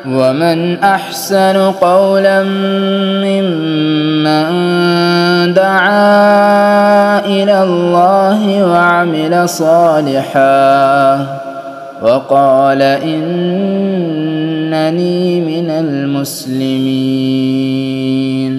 ومن أحسن قولا ممن دعا إلى الله وعمل صالحا وقال إنني من المسلمين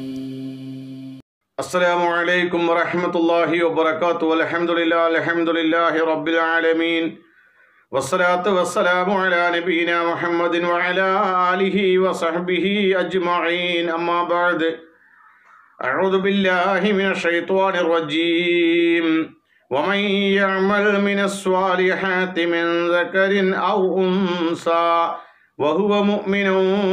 السلام عليكم ورحمة الله وبركاته والحمد لله الحمد لله رب العالمين والصلاة والسلام على نبينا محمد وعلى آله وصحبه أجمعين أما بعد أعوذ بالله من الشيطان الرجيم ومن يعمل من الصالحات من ذكر أو أنثى وهو مؤمن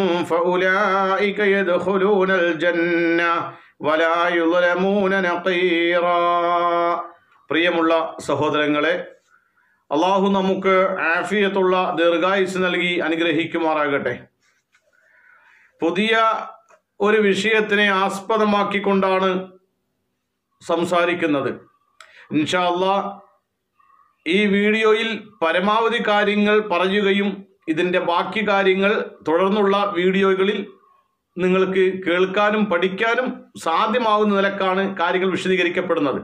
فأولئك يدخلون الجنة ولا يظلمون نقيرا പ്രിയമുള്ള സഹോദരങ്ങളെ അള്ളാഹു നമുക്ക് ആഫിയത്തുള്ള ദീർഘായുസ് നൽകി അനുഗ്രഹിക്കുമാറാകട്ടെ പുതിയ ഒരു വിഷയത്തിനെ ആസ്പദമാക്കിക്കൊണ്ടാണ് സംസാരിക്കുന്നത് ഇൻഷാ അല്ലാ ഈ വീഡിയോയിൽ പരമാവധി കാര്യങ്ങൾ പറയുകയും ഇതിൻ്റെ ബാക്കി കാര്യങ്ങൾ തുടർന്നുള്ള വീഡിയോകളിൽ നിങ്ങൾക്ക് കേൾക്കാനും പഠിക്കാനും സാധ്യമാവുന്ന നിലക്കാണ് കാര്യങ്ങൾ വിശദീകരിക്കപ്പെടുന്നത്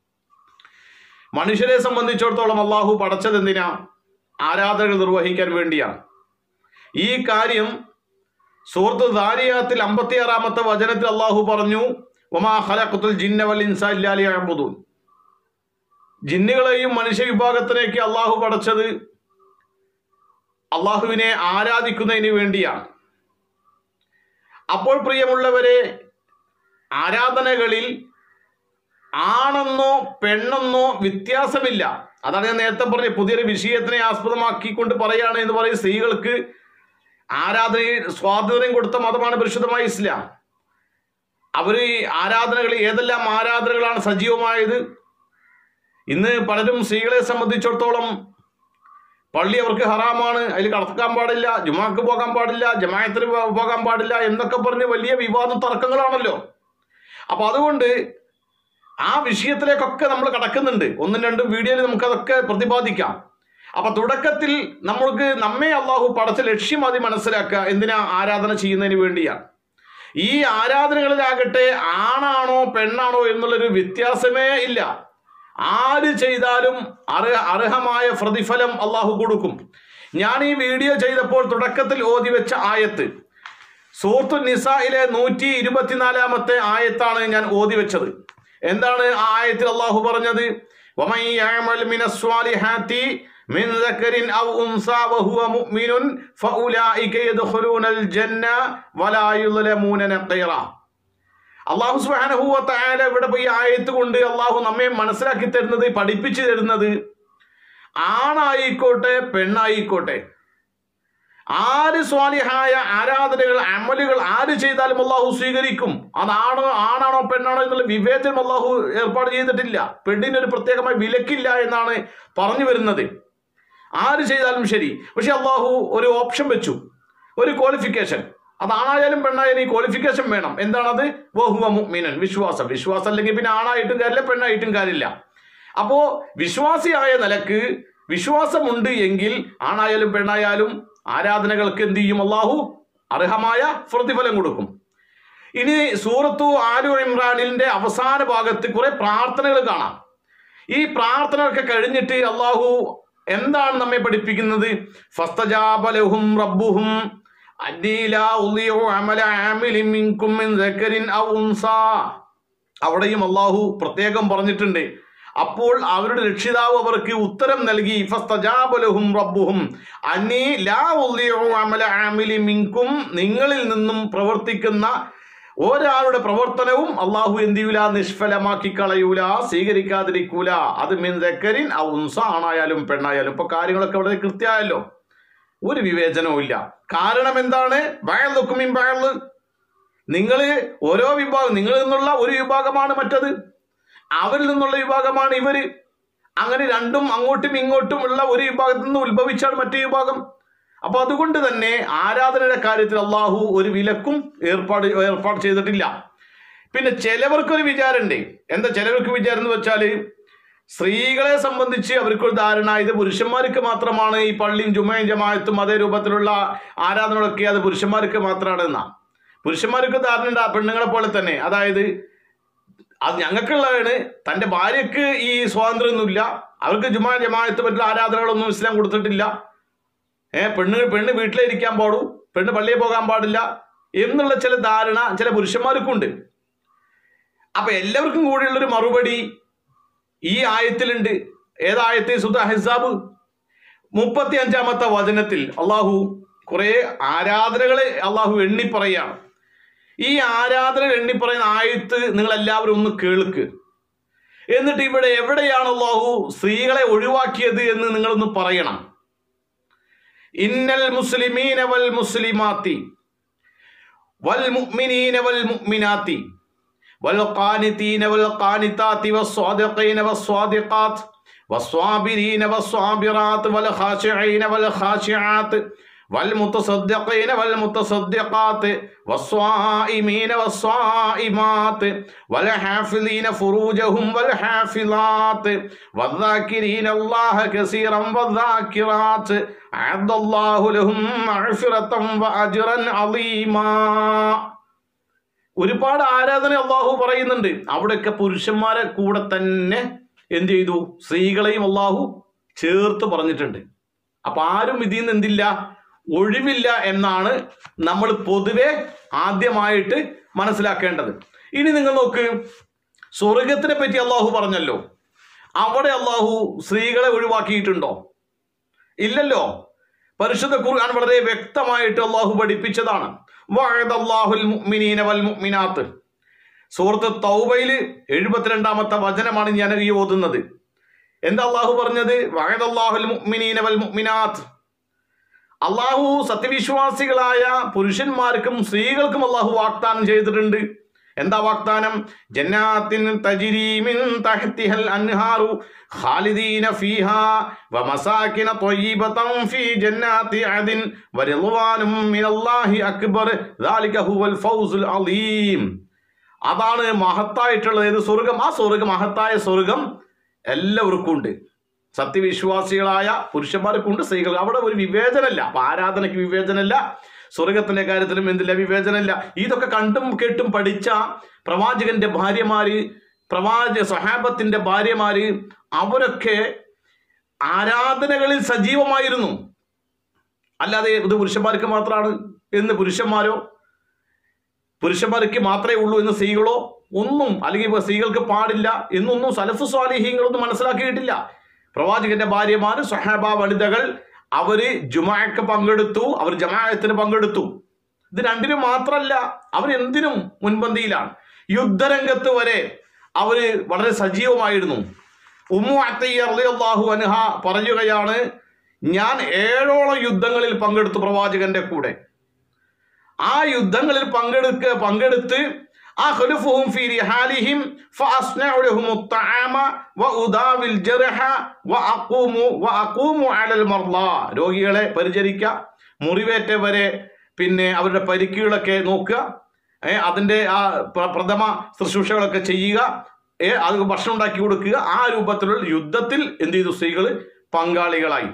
മനുഷ്യരെ സംബന്ധിച്ചിടത്തോളം അള്ളാഹു പടച്ചത് എന്തിനാ ആരാധനകൾ നിർവഹിക്കാൻ വേണ്ടിയാണ് ഈ കാര്യം സൂറത്ത് ദാരിയാത്തിൽ അമ്പത്തിയാറാമത്തെ വചനത്തിൽ അള്ളാഹു പറഞ്ഞു ഒമാ ഖലഖത്തുൽ ജിന്ന വൽ ഇൻസാ ഇല്ലാ ലിയഅ്ബുദൂൻ ജിന്നുകളെയും മനുഷ്യ വിഭാഗത്തിലേക്ക് അള്ളാഹു പടച്ചത് അള്ളാഹുവിനെ ആരാധിക്കുന്നതിന് വേണ്ടിയാണ് അപ്പോൾ പ്രിയമുള്ളവരെ ആരാധനകളിൽ ആണെന്നോ പെണ്ണെന്നോ വ്യത്യാസമില്ല അതാണ് ഞാൻ നേരത്തെ പറഞ്ഞ പുതിയൊരു വിഷയത്തിനെ ആസ്പദമാക്കിക്കൊണ്ട് പറയാണ് എന്ന് പറയും സ്ത്രീകൾക്ക് ആരാധനയിൽ സ്വാതന്ത്ര്യം കൊടുത്ത മതമാണ് പരിശുദ്ധമായ ഇസ്ലാം അവര് ആരാധനകൾ ഏതെല്ലാം ആരാധനകളാണ് സജീവമായത് ഇന്ന് പലരും സ്ത്രീകളെ സംബന്ധിച്ചിടത്തോളം പള്ളി അവർക്ക് ഹറാമാണ് അതിൽ കടക്കാൻ പാടില്ല ജുമാക്ക് പോകാൻ പാടില്ല ജമായത്തിന് പോ- പോകാൻ പാടില്ല എന്നൊക്കെ പറഞ്ഞ് വലിയ വിവാദ തർക്കങ്ങളാണല്ലോ അപ്പൊ അതുകൊണ്ട് ആ വിഷയത്തിലേക്കൊക്കെ നമ്മൾ കടക്കുന്നുണ്ട് ഒന്നും രണ്ടും വീഡിയോയിൽ നമുക്കതൊക്കെ പ്രതിപാദിക്കാം അപ്പൊ തുടക്കത്തിൽ നമ്മൾക്ക് നമ്മെ അള്ളാഹു പടച്ച ലക്ഷ്യം ആദ്യം മനസ്സിലാക്കുക എന്തിനാ ആരാധന ചെയ്യുന്നതിന് വേണ്ടിയാണ് ഈ ആരാധനകളിലാകട്ടെ ആണാണോ പെണ്ണാണോ എന്നുള്ളൊരു വ്യത്യാസമേ ഇല്ല ആര് ചെയ്താലും അർഹ അർഹമായ പ്രതിഫലം അള്ളാഹു കൊടുക്കും ഞാൻ ഈ വീഡിയോ ചെയ്തപ്പോൾ തുടക്കത്തിൽ ഓതി വെച്ച ആയത്ത് സൂറത്തു നിസായിലെ നൂറ്റി ഇരുപത്തിനാലാമത്തെ ആയത്താണ് ഞാൻ ഓതി വെച്ചത് എന്താണ് ആ ആയത്തിൽ അള്ളാഹു പറഞ്ഞത് وَمَن يَعْمَلْ مِنَ الصَّالِحَاتِ مِنْ ذَكَرٍ أَوْ أُنْثَى وَهُوَ مُؤْمِنٌ فَأُولَئِكَ يَدْخُلُونَ الْجَنَّةَ وَلَا يُظْلَمُونَ نَقِيرًا അള്ളാഹു സുബാനഹുവ തായാല ഇവിടെ ഈ ആയത്ത് കൊണ്ട് അള്ളാഹു നമ്മെ മനസ്സിലാക്കി തരുന്നത് പഠിപ്പിച്ചു തരുന്നത് ആണായിക്കോട്ടെ പെണ്ണായിക്കോട്ടെ ആര് സ്വാലിഹായ ആരാധനകൾ അമലുകൾ ആര് ചെയ്താലും അള്ളാഹു സ്വീകരിക്കും അതാണോ ആണാണോ പെണ്ണാണോ എന്നുള്ള വിവേചനം അള്ളാഹു ഏർപ്പാട് ചെയ്തിട്ടില്ല പെണ്ണിനൊരു പ്രത്യേകമായ വിലക്കില്ല എന്നാണ് പറഞ്ഞു വരുന്നത് ആര് ചെയ്താലും ശരി പക്ഷെ അള്ളാഹു ഒരു ഓപ്ഷൻ വെച്ചു ഒരു ക്വാളിഫിക്കേഷൻ അതാണായാലും പെണ്ണായാലും ഈ ക്വാളിഫിക്കേഷൻ വേണം എന്താണത് വഹുവ മുഅ്മിനൻ വിശ്വാസം വിശ്വാസം അല്ലെങ്കിൽ പിന്നെ ആണായിട്ടും കാര്യമില്ല പെണ്ണായിട്ടും കാര്യമില്ല അപ്പോ വിശ്വാസിയായ നിലക്ക് വിശ്വാസമുണ്ട് എങ്കിൽ ആണായാലും പെണ്ണായാലും ആരാധനകൾക്ക് എന്ത് ചെയ്യും അള്ളാഹു അർഹമായ പ്രതിഫലം കൊടുക്കും ഇനി സൂറത്തു ആലു ഇമ്രാനിന്റെ അവസാന ഭാഗത്ത് കുറെ പ്രാർത്ഥനകൾ കാണാം ഈ പ്രാർത്ഥനകളൊക്കെ കഴിഞ്ഞിട്ട് അള്ളാഹു എന്താണ് നമ്മെ പഠിപ്പിക്കുന്നത് ഫസ്തജാബലഹും റബ്ബുഹും അന്നീ ലാ ഉളിയു അമല ആമിലിൻ മിൻകും മിൻ ദക്കരിൻ ഔ ഉൻസാ അവിടെയും അള്ളാഹു പ്രത്യേകം പറഞ്ഞിട്ടുണ്ട് അപ്പോൾ അവരുടെ രക്ഷിതാവ് അവർക്ക് ഉത്തരം നൽകി ഫസ്തജാബലഹും റബ്ബുഹും അന്നീ ലാ ഉളിയു അമല ആമിലിൻ മിൻകും നിങ്ങളിൽ നിന്നും പ്രവർത്തിക്കുന്ന ഒരാളുടെ പ്രവർത്തനവും അള്ളാഹു എന്ത് ചെയ്യൂല നിഷ്ഫലമാക്കി കളയൂല സ്വീകരിക്കാതിരിക്കൂല അത് മിൻ ദക്കരിൻ ഔ ഉൻസ ആണായാലും പെണ്ണായാലും ഇപ്പൊ കാര്യങ്ങളൊക്കെ വളരെ കൃത്യമായല്ലോ ഒരു വിവേചനവും ഇല്ല കാരണം എന്താണ് വയലുക്കും വയല് നിങ്ങൾ ഓരോ വിഭാഗം നിങ്ങളിൽ നിന്നുള്ള ഒരു വിഭാഗമാണ് മറ്റത് അവരിൽ നിന്നുള്ള വിഭാഗമാണ് ഇവര് അങ്ങനെ രണ്ടും അങ്ങോട്ടും ഇങ്ങോട്ടും ഉള്ള ഒരു വിഭാഗത്തിൽ നിന്ന് ഉത്ഭവിച്ചാണ് മറ്റേ വിഭാഗം അപ്പൊ അതുകൊണ്ട് തന്നെ ആരാധനയുടെ കാര്യത്തിൽ അള്ളാഹു ഒരു വിലക്കും ഏർപ്പാട് ഏർപ്പാട് ചെയ്തിട്ടില്ല പിന്നെ ചിലവർക്കൊരു വിചാരമുണ്ട് എന്താ ചിലവർക്ക് വിചാരം എന്ന് വെച്ചാല് സ്ത്രീകളെ സംബന്ധിച്ച് അവർക്കൊരു ധാരണ ഇത് പുരുഷന്മാർക്ക് മാത്രമാണ് ഈ പള്ളിയും ജുമയും ജമാഅത്തും അതേ രൂപത്തിലുള്ള ആരാധനകളൊക്കെ അത് പുരുഷന്മാർക്ക് മാത്രമാണ് എന്നാ പുരുഷന്മാർക്ക് ധാരണ ഉണ്ട് ആ പെണ്ണുങ്ങളെ പോലെ തന്നെ അതായത് അത് ഞങ്ങൾക്കുള്ളതാണ് തൻ്റെ ഭാര്യയ്ക്ക് ഈ സ്വാതന്ത്ര്യമൊന്നുമില്ല അവർക്ക് ജുമാ ജമാഅത്ത് പറ്റുള്ള ആരാധനകളൊന്നും ഇസ്ലാം കൊടുത്തിട്ടില്ല ഏ പെണ്ണ് പെണ്ണ് വീട്ടിലേ ഇരിക്കാൻ പാടൂ പെണ്ണ് പള്ളിയിൽ പോകാൻ പാടില്ല എന്നുള്ള ചില ധാരണ ചില പുരുഷന്മാർക്കും ഉണ്ട് അപ്പൊ എല്ലാവർക്കും കൂടിയുള്ളൊരു മറുപടി ഈ ആയത്തിലുണ്ട് ഏതായത്തെ സുധ ഹിസാബ് മുപ്പത്തി അഞ്ചാമത്തെ വചനത്തിൽ അള്ളാഹു കുറെ ആരാധനകളെ അള്ളാഹു എണ്ണി പറയാണ് ഈ ആരാധന എണ്ണി പറയുന്ന ആയത്ത് നിങ്ങൾ എല്ലാവരും ഒന്ന് കേൾക്ക് എന്നിട്ട് ഇവിടെ എവിടെയാണ് അള്ളാഹു സ്ത്രീകളെ ഒഴിവാക്കിയത് എന്ന് നിങ്ങളൊന്ന് പറയണം ഇന്നൽ മുസ്ലിമീന വൽ മുസ്ലിമാത്തി വൽ മുഅ്മിനീന വൽ മുഅ്മിനാത്തി والقانتين والقانتات والصادقين والصادقات والصابرين والصابرات والخاشعين والخاشعات والمتصدقين والمتصدقات والصائمين والصائمات والحافظين فروجهم والحافظات والذاكرين الله كثيرا والذاكرات أعد الله لهم مغفرة وأجرا عظيما ഒരുപാട് ആരാധന അള്ളാഹു പറയുന്നുണ്ട് അവിടെയൊക്കെ പുരുഷന്മാരെ കൂടെ തന്നെ എന്ത് ചെയ്തു സ്ത്രീകളെയും അള്ളാഹു ചേർത്ത് പറഞ്ഞിട്ടുണ്ട് അപ്പൊ ആരും ഇതിൽ നിന്ന് എന്തില്ല ഒഴിവില്ല എന്നാണ് നമ്മൾ പൊതുവെ ആദ്യമായിട്ട് മനസ്സിലാക്കേണ്ടത് ഇനി നിങ്ങൾ നോക്ക് സ്വർഗത്തിനെ പറ്റി അള്ളാഹു പറഞ്ഞല്ലോ അവിടെ അള്ളാഹു സ്ത്രീകളെ ഒഴിവാക്കിയിട്ടുണ്ടോ ഇല്ലല്ലോ പരിശുദ്ധ ഖുർആൻ വളരെ വ്യക്തമായിട്ട് അള്ളാഹു പഠിപ്പിച്ചതാണ് വഅദല്ലാഹുൽ മുഅ്മിനീന വൽ മുഅ്മിനാത്ത് സൂറത്ത് തൗബയിൽ എഴുപത്തിരണ്ടാമത്തെ വചനമാണ് ഞാൻ ഈ ഓതുന്നത് എന്താ അള്ളാഹു പറഞ്ഞത് വഅദല്ലാഹുൽ മുഅ്മിനീന വൽ മുഅ്മിനാത്ത് അള്ളാഹു സത്യവിശ്വാസികളായ പുരുഷന്മാർക്കും സ്ത്രീകൾക്കും അള്ളാഹു വാഗ്ദാനം ചെയ്തിട്ടുണ്ട് എന്താ വാഗ്ദാനം ജന്നാത്തിൻ തജിരീമിൻ തഹ്തിഹൽ അൻഹാറു ഖാലിദീന ഫീഹാ വമസാകിന ത്വയ്യിബതൻ ഫീ ജന്നാത്തി അദിൻ വറിദ്വാനും മിനല്ലാഹി അക്ബർ ദാലിക ഹുവൽ ഫൗസുൽ അലീം അതാണ് മഹത്തായിട്ടുള്ളത് ഏത് സ്വർഗം ആ സ്വർഗം മഹത്തായ സ്വർഗം എല്ലാവർക്കും ഉണ്ട് സത്യവിശ്വാസികളായ പുരുഷന്മാർക്കുണ്ട് സ്ത്രീകൾ അവിടെ ഒരു വിവേചനമല്ല അപ്പൊ ആരാധനയ്ക്ക് വിവേചനമല്ല സ്വർഗത്തിന്റെ കാര്യത്തിലും എന്തില്ല വിവേചനമില്ല ഇതൊക്കെ കണ്ടും കേട്ടും പഠിച്ച പ്രവാചകന്റെ ഭാര്യമാര് പ്രവാചക സഹാബത്തിന്റെ ഭാര്യമാര് അവരൊക്കെ ആരാധനകളിൽ സജീവമായിരുന്നു അല്ലാതെ ഇത് പുരുഷന്മാർക്ക് മാത്രമാണ് എന്ന് പുരുഷന്മാരോ പുരുഷന്മാർക്ക് മാത്രമേ ഉള്ളൂ എന്ന് സ്ത്രീകളോ ഒന്നും അല്ലെങ്കിൽ ഇപ്പൊ സ്ത്രീകൾക്ക് പാടില്ല എന്നൊന്നും സലഫ് സ്വാലിഹീങ്ങളൊന്നും മനസ്സിലാക്കിയിട്ടില്ല പ്രവാചകന്റെ ഭാര്യമാർ സഹാബ വനിതകൾ അവര് ജുമാക്ക് പങ്കെടുത്തു അവർ ജമാഅത്തിന് പങ്കെടുത്തു ഇത് രണ്ടിനും മാത്രമല്ല അവർ എന്തിനും മുൻപന്തിയിലാണ് യുദ്ധരംഗത്ത് വരെ അവര് വളരെ സജീവമായിരുന്നു ഉമ്മു അത്തയ്യാഹു അൻഹ പറയുകയാണ് ഞാൻ ഏഴോളം യുദ്ധങ്ങളിൽ പങ്കെടുത്തു പ്രവാചകന്റെ കൂടെ ആ യുദ്ധങ്ങളിൽ പങ്കെടുക്ക പങ്കെടുത്ത് أخلفهم في رحالهم فأصنع لهم الطعام وأداوي الجرح وأقوم وأقوم على المرضى രോഗികളെ പരിചരിക്കുക മുറിവേറ്റവരെ പിന്നെ അവരുടെ പരിക്കുകളൊക്കെ നോക്കുക ഏ അതിൻ്റെ ആ പ്ര- പ്രഥമ ശുശ്രൂഷകളൊക്കെ ചെയ്യുക ഏ അത് ഭക്ഷണം ഉണ്ടാക്കി കൊടുക്കുക ആ രൂപത്തിലുള്ള യുദ്ധത്തിൽ എന്ത് ചെയ്തു സ്ത്രീകൾ പങ്കാളികളായി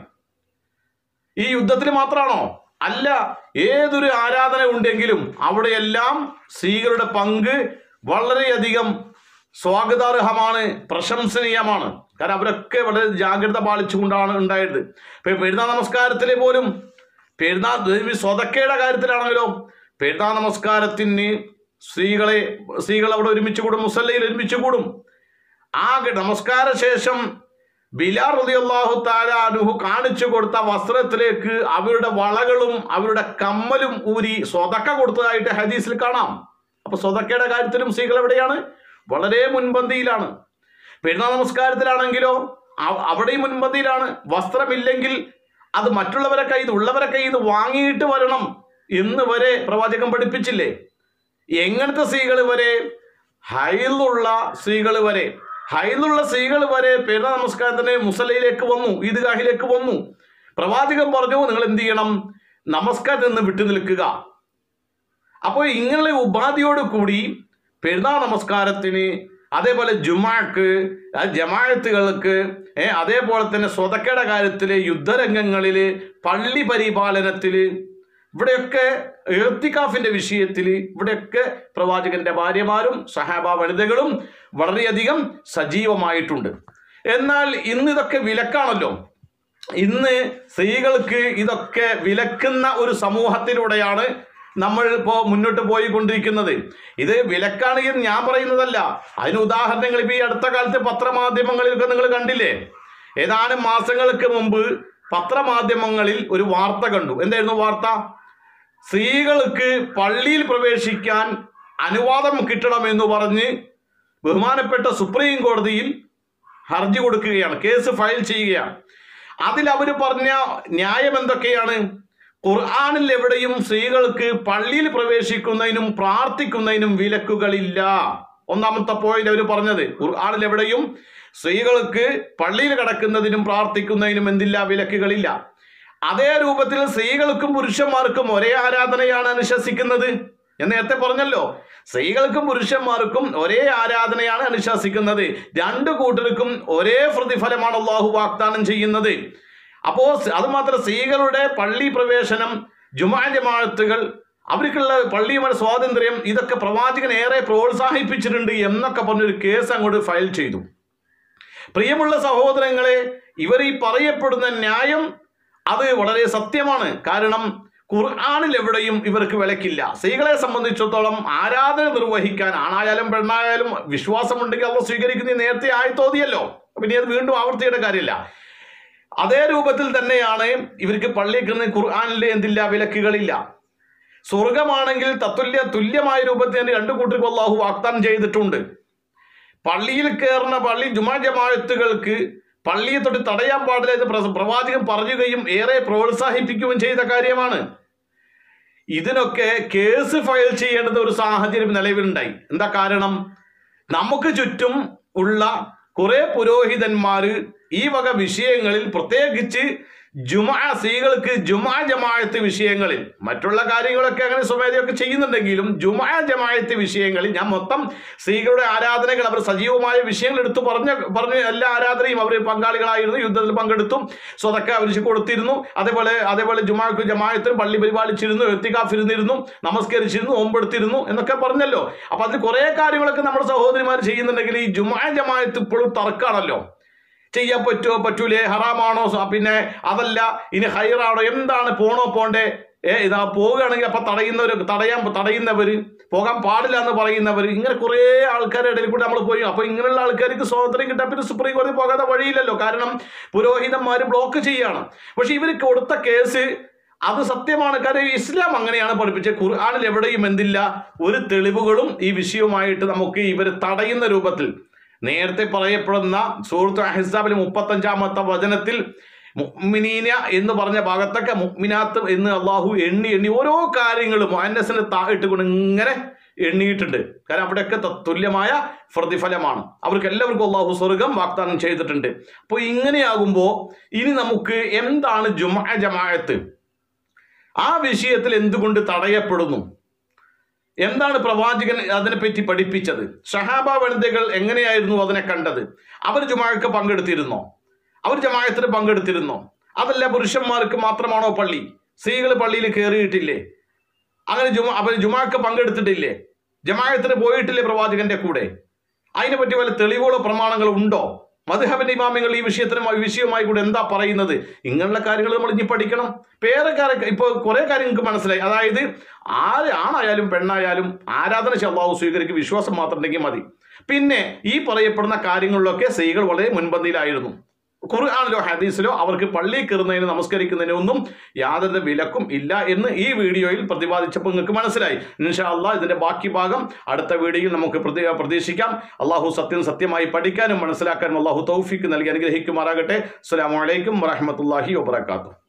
ഈ യുദ്ധത്തിൽ മാത്രമാണോ അല്ല ഏതൊരു ആരാധന ഉണ്ടെങ്കിലും അവിടെയെല്ലാം സ്ത്രീകളുടെ പങ്ക് വളരെയധികം സ്വാഗതാർഹമാണ് പ്രശംസനീയമാണ് കാരണം അവരൊക്കെ വളരെ ജാഗ്രത പാലിച്ചുകൊണ്ടാണ് ഉണ്ടായത് ഇപ്പൊ പെരുന്നാൾ നമസ്കാരത്തിലെ പോലും പെരുന്നാൾ സ്വതക്കയുടെ കാര്യത്തിലാണെങ്കിലോ പെരുന്നാൾ നമസ്കാരത്തിന് സ്ത്രീകളെ സ്ത്രീകൾ അവിടെ ഒരുമിച്ച് കൂടും മുസല്ലയിൽ ഒരുമിച്ച് കൂടും ആ നമസ്കാര ശേഷം ബിലാർ റളിയല്ലാഹു താല അനുഹു കാണിച്ചു കൊടുത്ത വസ്ത്രത്തിലേക്ക് അവരുടെ വളകളും അവരുടെ കമ്മലും ഊരി സ്വതക്ക കൊടുത്തതായിട്ട് ഹദീസിൽ കാണാം അപ്പൊ സ്വതക്കയുടെ കാര്യത്തിലും സ്ത്രീകൾ എവിടെയാണ് വളരെ മുൻപന്തിയിലാണ് പെരുന്നാൾ നമസ്കാരത്തിലാണെങ്കിലോ അവ- അവിടെയും മുൻപന്തിയിലാണ് വസ്ത്രമില്ലെങ്കിൽ അത് മറ്റുള്ളവരെ കയ്യിൽ നിന്ന് ഉള്ളവരെ കയ്യിൽ നിന്ന് വാങ്ങിയിട്ട് വരണം എന്ന് വരെ പ്രവാചകൻ പഠിപ്പിച്ചില്ലേ എങ്ങനത്തെ സ്ത്രീകൾ വരെ ഹൈലുള്ള സ്ത്രീകൾ വരെ ഹൈലുള്ള സ്ത്രീകൾ വരെ പെരുന്നാൾ നമസ്കാരത്തിന് മുസലയിലേക്ക് വന്നു ഈദ്ഗാഹിലേക്ക് വന്നു പ്രവാചകൻ പറഞ്ഞു നിങ്ങൾ എന്ത് ചെയ്യണം നമസ്കാരത്തിൽ നിന്ന് വിട്ടു നിൽക്കുക അപ്പോൾ ഇങ്ങനെയുള്ള ഉപാധിയോട് കൂടി പെരുന്നാൾ നമസ്കാരത്തിന് അതേപോലെ ജുമാക്ക് ആ ജമാഅത്തുകൾക്ക് ഏ, അതേപോലെ തന്നെ സ്വതക്കയുടെ കാര്യത്തിൽ യുദ്ധരംഗങ്ങളിൽ പള്ളി പരിപാലനത്തിൽ ഇവിടെയൊക്കെ എർത്തിക്കാഫിന്റെ വിഷയത്തിൽ ഇവിടെയൊക്കെ പ്രവാചകന്റെ ഭാര്യമാരും സഹാബ വനിതകളും വളരെയധികം സജീവമായിട്ടുണ്ട് എന്നാൽ ഇന്ന് ഇതൊക്കെ വിലക്കാണല്ലോ ഇന്ന് സ്ത്രീകൾക്ക് ഇതൊക്കെ വിലക്കുന്ന ഒരു സമൂഹത്തിലൂടെയാണ് നമ്മൾ ഇപ്പോൾ മുന്നോട്ട് പോയിക്കൊണ്ടിരിക്കുന്നത് ഇത് വിലക്കാണ് എന്ന് ഞാൻ പറയുന്നതല്ല അതിന് ഉദാഹരണങ്ങൾ ഇപ്പോൾ ഈ അടുത്ത കാലത്ത് പത്രമാധ്യമങ്ങളിലൊക്കെ നിങ്ങൾ കണ്ടില്ലേ ഏതാനും മാസങ്ങൾക്ക് മുമ്പ് പത്രമാധ്യമങ്ങളിൽ ഒരു വാർത്ത കണ്ടു എന്തായിരുന്നു വാർത്ത സ്ത്രീകൾക്ക് പള്ളിയിൽ പ്രവേശിക്കാൻ അനുവാദം കിട്ടണമെന്ന് പറഞ്ഞ് ബഹുമാനപ്പെട്ട സുപ്രീം കോടതിയിൽ ഹർജി കൊടുക്കുകയാണ് കേസ് ഫയൽ ചെയ്യുകയാണ് അതിൽ അവർ പറഞ്ഞ ന്യായം എന്തൊക്കെയാണ് ഖുർആാനിൽ എവിടെയും സ്ത്രീകൾക്ക് പള്ളിയിൽ പ്രവേശിക്കുന്നതിനും പ്രാർത്ഥിക്കുന്നതിനും വിലക്കുകളില്ല ഒന്നാമത്തെ പോയിന്റ് അവർ പറഞ്ഞത് ഖുർആാനിൽ എവിടെയും സ്ത്രീകൾക്ക് പള്ളിയിൽ കിടക്കുന്നതിനും പ്രാർത്ഥിക്കുന്നതിനും എന്തില്ല വിലക്കുകളില്ല അതേ രൂപത്തിൽ സ്ത്രീകൾക്കും പുരുഷന്മാർക്കും ഒരേ ആരാധനയാണ് അനുശാസിക്കുന്നത് ഞാൻ നേരത്തെ പറഞ്ഞല്ലോ സ്ത്രീകൾക്കും പുരുഷന്മാർക്കും ഒരേ ആരാധനയാണ് അനുശാസിക്കുന്നത് രണ്ടു കൂട്ടർക്കും ഒരേ പ്രതിഫലമാണ് അള്ളാഹു വാഗ്ദാനം ചെയ്യുന്നത് അപ്പോ അത് മാത്രം സ്ത്രീകളുടെ പള്ളി പ്രവേശനം ജുമാ ജമാഅത്തുകൾ അവർക്കുള്ള പള്ളിയുമായ സ്വാതന്ത്ര്യം ഇതൊക്കെ പ്രവാചകൻ ഏറെ പ്രോത്സാഹിപ്പിച്ചിട്ടുണ്ട് എന്നൊക്കെ പറഞ്ഞൊരു കേസ് അങ്ങോട്ട് ഫയൽ ചെയ്തു പ്രിയമുള്ള സഹോദരങ്ങളെ ഇവർ ഈ പറയപ്പെടുന്ന ന്യായം അത് വളരെ സത്യമാണ് കാരണം ഖുർആാനിൽ എവിടെയും ഇവർക്ക് വിലക്കില്ല സ്ത്രീകളെ സംബന്ധിച്ചിടത്തോളം ആരാധന നിർവഹിക്കാൻ ആണായാലും പെണ്ണായാലും വിശ്വാസമുണ്ടെങ്കിൽ അവർ സ്വീകരിക്കുന്ന നേരത്തെ ആയിത്തോതിയല്ലോ പിന്നെ അത് വീണ്ടും ആവർത്തിയുടെ കാര്യമില്ല അതേ രൂപത്തിൽ തന്നെയാണ് ഇവർക്ക് പള്ളിക്കുന്ന ഖുർആാനിൽ എന്തില്ല വിലക്കുകളില്ല സ്വർഗമാണെങ്കിൽ തത്തുല്യ തുല്യമായ രൂപത്തിൽ തന്നെ രണ്ടു കൂട്ടർക്ക് അള്ളാഹു വാഗ്ദാനം ചെയ്തിട്ടുണ്ട് പള്ളിയിൽ കയറുന്ന പള്ളി ജുമാ ജമാഅത്തുകൾക്ക് പള്ളിയെ തൊട്ട് തടയാൻ പാടില്ല എന്ന് പ്ര- പ്രവാചകൻ പറയുകയും ഏറെ പ്രോത്സാഹിപ്പിക്കുകയും ചെയ്ത കാര്യമാണ് ഇതിനൊക്കെ കേസ് ഫയൽ ചെയ്യേണ്ടുന്ന ഒരു സാഹചര്യം നിലവിലുണ്ടായി എന്താ കാരണം നമുക്ക് ചുറ്റും ഉള്ള കുറെ പുരോഹിതന്മാര് ഈ വക വിഷയങ്ങളിൽ പ്രത്യേകിച്ച് ജുമാ സ്ത്രീകൾക്ക് ജുമാ ജമാഅത്ത് വിഷയങ്ങളിൽ മറ്റുള്ള കാര്യങ്ങളൊക്കെ അങ്ങനെ സ്വമേധയൊക്കെ ചെയ്യുന്നുണ്ടെങ്കിലും ജുമാ ജമാഅത്ത് വിഷയങ്ങളിൽ ഞാൻ മൊത്തം സ്ത്രീകളുടെ ആരാധനകൾ അവർ സജീവമായ വിഷയങ്ങൾ എടുത്തു പറഞ്ഞ പറഞ്ഞ എല്ലാ ആരാധനയും അവർ പങ്കാളികളായിരുന്നു യുദ്ധത്തിൽ പങ്കെടുത്തു സ്വതക്ക അവർ കൊടുത്തിരുന്നു അതേപോലെ അതേപോലെ ജുമാക്ക് ജമാഅത്തിന് പള്ളി പരിപാലിച്ചിരുന്നു എത്തിക്കാഫിരുന്നിരുന്നു നമസ്കരിച്ചിരുന്നു ഓമ്പെടുത്തിരുന്നു എന്നൊക്കെ പറഞ്ഞല്ലോ അപ്പൊ അതിൽ കുറെ കാര്യങ്ങളൊക്കെ നമ്മുടെ സഹോദരിമാർ ചെയ്യുന്നുണ്ടെങ്കിൽ ഈ ജുമാ ജമാഅത്ത് ഇപ്പോഴും തർക്കമാണല്ലോ ചെയ്യാൻ പറ്റുമോ പറ്റൂലേ ഹറാമാണോ സ- പിന്നെ അതല്ല ഇനി ഹൈറാണോ എന്താണ് പോണോ പോണ്ടേ ഏ ഇതാ പോവുകയാണെങ്കിൽ അപ്പൊ തടയുന്നവർ തടയാൻ തടയുന്നവര് പോകാൻ പാടില്ല എന്ന് പറയുന്നവർ ഇങ്ങനെ കുറേ ആൾക്കാരുടെ ഇടയിൽ കൂടെ നമ്മൾ പോയി അപ്പൊ ഇങ്ങനെയുള്ള ആൾക്കാർക്ക് സ്വാതന്ത്ര്യം കിട്ടാൻ പിന്നെ സുപ്രീം കോടതി പോകാതെ വഴിയില്ലല്ലോ കാരണം പുരോഹിതന്മാർ ബ്ലോക്ക് ചെയ്യാണ് പക്ഷെ ഇവർ കൊടുത്ത കേസ് അത് സത്യമാണ് കാര്യം ഇസ്ലാം അങ്ങനെയാണ് പഠിപ്പിച്ചത് ഖുർആാനിൽ എവിടെയും എന്തില്ല ഒരു തെളിവുകളും ഈ വിഷയവുമായിട്ട് നമുക്ക് ഇവർ തടയുന്ന രൂപത്തിൽ നേരത്തെ പറയപ്പെടുന്ന സൂറത്ത് അഹിസാബിലെ മുപ്പത്തഞ്ചാമത്തെ വചനത്തിൽ മുഅ്മിനീന എന്ന് പറഞ്ഞ ഭാഗത്തൊക്കെ മുഅ്മിനാത്ത് എന്ന് അള്ളാഹു എണ്ണി എണ്ണി ഓരോ കാര്യങ്ങളും അന്നസിന് താഴിട്ടുകൊണ്ട് ഇങ്ങനെ എണ്ണിയിട്ടുണ്ട് കാരണം അവിടെയൊക്കെ ത- തുല്യമായ പ്രതിഫലമാണ് അവർക്ക് എല്ലാവർക്കും അള്ളാഹു സ്വർഗം വാഗ്ദാനം ചെയ്തിട്ടുണ്ട് അപ്പോൾ ഇങ്ങനെയാകുമ്പോൾ ഇനി നമുക്ക് എന്താണ് ജുമാ ജമാഅത്ത് ആ വിഷയത്തിൽ എന്തുകൊണ്ട് തടയപ്പെടുന്നു എന്താണ് പ്രവാചകൻ അതിനെപ്പറ്റി പഠിപ്പിച്ചത് ഷഹാബ വനിതകൾ എങ്ങനെയായിരുന്നു അതിനെ കണ്ടത് അവർ ജുമാക്ക് പങ്കെടുത്തിരുന്നോ അവർ ജമായത്തിന് പങ്കെടുത്തിരുന്നോ അതല്ല പുരുഷന്മാർക്ക് മാത്രമാണോ പള്ളി സ്ത്രീകൾ പള്ളിയിൽ കയറിയിട്ടില്ലേ അങ്ങനെ ജുമാ അവർ ജുമാക്ക് പങ്കെടുത്തിട്ടില്ലേ ജമായത്തിന് പോയിട്ടില്ലേ പ്രവാചകന്റെ കൂടെ അതിനെപ്പറ്റി വല്ല തെളിവുകളോ പ്രമാണങ്ങളോ ഉണ്ടോ മധുഹബിന്റെ ഇമാമിങ്ങൾ ഈ വിഷയത്തിന് ഈ വിഷയവുമായി കൂടെ എന്താ പറയുന്നത് ഇങ്ങനെയുള്ള കാര്യങ്ങൾ നമ്മൾ ഇനി പഠിക്കണം പേരെ കാര്യം ഇപ്പോൾ കുറെ കാര്യം നിങ്ങൾക്ക് മനസ്സിലായി അതായത് ആര് ആണായാലും പെണ്ണായാലും ആരാധന അള്ളാഹു സ്വീകരിക്കും വിശ്വാസം മാത്രം ഉണ്ടെങ്കിൽ മതി പിന്നെ ഈ പറയപ്പെടുന്ന കാര്യങ്ങളിലൊക്കെ സ്ത്രീകൾ വളരെ മുൻപന്തിയിലായിരുന്നു ഖുർആാനിലോ ഹദീസിലോ അവർക്ക് പള്ളിയിൽ കയറുന്നതിന് നമസ്കരിക്കുന്നതിന് ഒന്നും യാതൊരു വിലക്കും ഇല്ല എന്ന് ഈ വീഡിയോയിൽ പ്രതിപാദിച്ചപ്പോൾ നിങ്ങൾക്ക് മനസ്സിലായി ഇൻഷാ അള്ളാഹ് ഇതിന്റെ ബാക്കി ഭാഗം അടുത്ത വീഡിയോയിൽ നമുക്ക് പ്രതി- പ്രതീക്ഷിക്കാം അള്ളാഹു സത്യം സത്യമായി പഠിക്കാനും മനസ്സിലാക്കാനും അള്ളാഹു തൗഫീക്ക് നൽകി അനുഗ്രഹിക്കുമാറാകട്ടെ അസ്സലാമു അലൈക്കും വറഹ്മത്തുള്ളാഹി വബറകാതുഹു